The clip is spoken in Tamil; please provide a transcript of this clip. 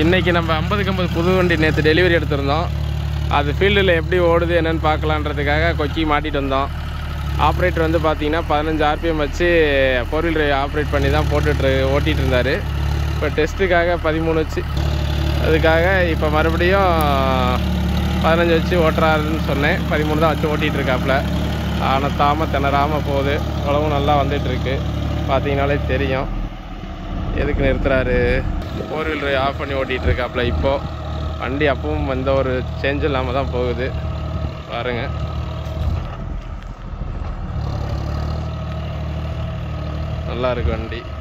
இன்றைக்கி நம்ம ஐம்பதுக்கு ஐம்பது புது வண்டி நேற்று டெலிவரி எடுத்திருந்தோம் அது ஃபீல்டில் எப்படி ஓடுது என்னன்னு பார்க்கலான்றதுக்காக கொக்கி மாட்டிட்டு வந்தோம் ஆப்ரேட்டர் வந்து பார்த்தீங்கன்னா பதினஞ்சு ஆர்பிஎம் வச்சு ஃபோர் வீல் டிரைவ் ஆப்ரேட் பண்ணி தான் போட்டுட்டு ஓட்டிகிட்டு இருந்தார் இப்போ டெஸ்ட்டுக்காக பதிமூணு வச்சு அதுக்காக இப்போ மறுபடியும் பதினஞ்சு வச்சு ஓட்டுறாருன்னு சொன்னேன் பதிமூணு தான் வச்சு ஓட்டிகிட்டு இருக்காப்புல ஆனால் தாம திணறாமல் போகுது உழவும் நல்லா வந்துட்டுருக்கு பார்த்தீங்கனாலே தெரியும் எதுக்கு நிறுத்துறாரு ஃபோர் வீல் டிரைவ் ஆஃப் பண்ணி ஓட்டிகிட்டு இருக்காப்புல இப்போது வண்டி அப்பவும் எந்த ஒரு சேஞ்சும் இல்லாமல் தான் போகுது பாருங்கள் நல்லா இருக்கு வண்டி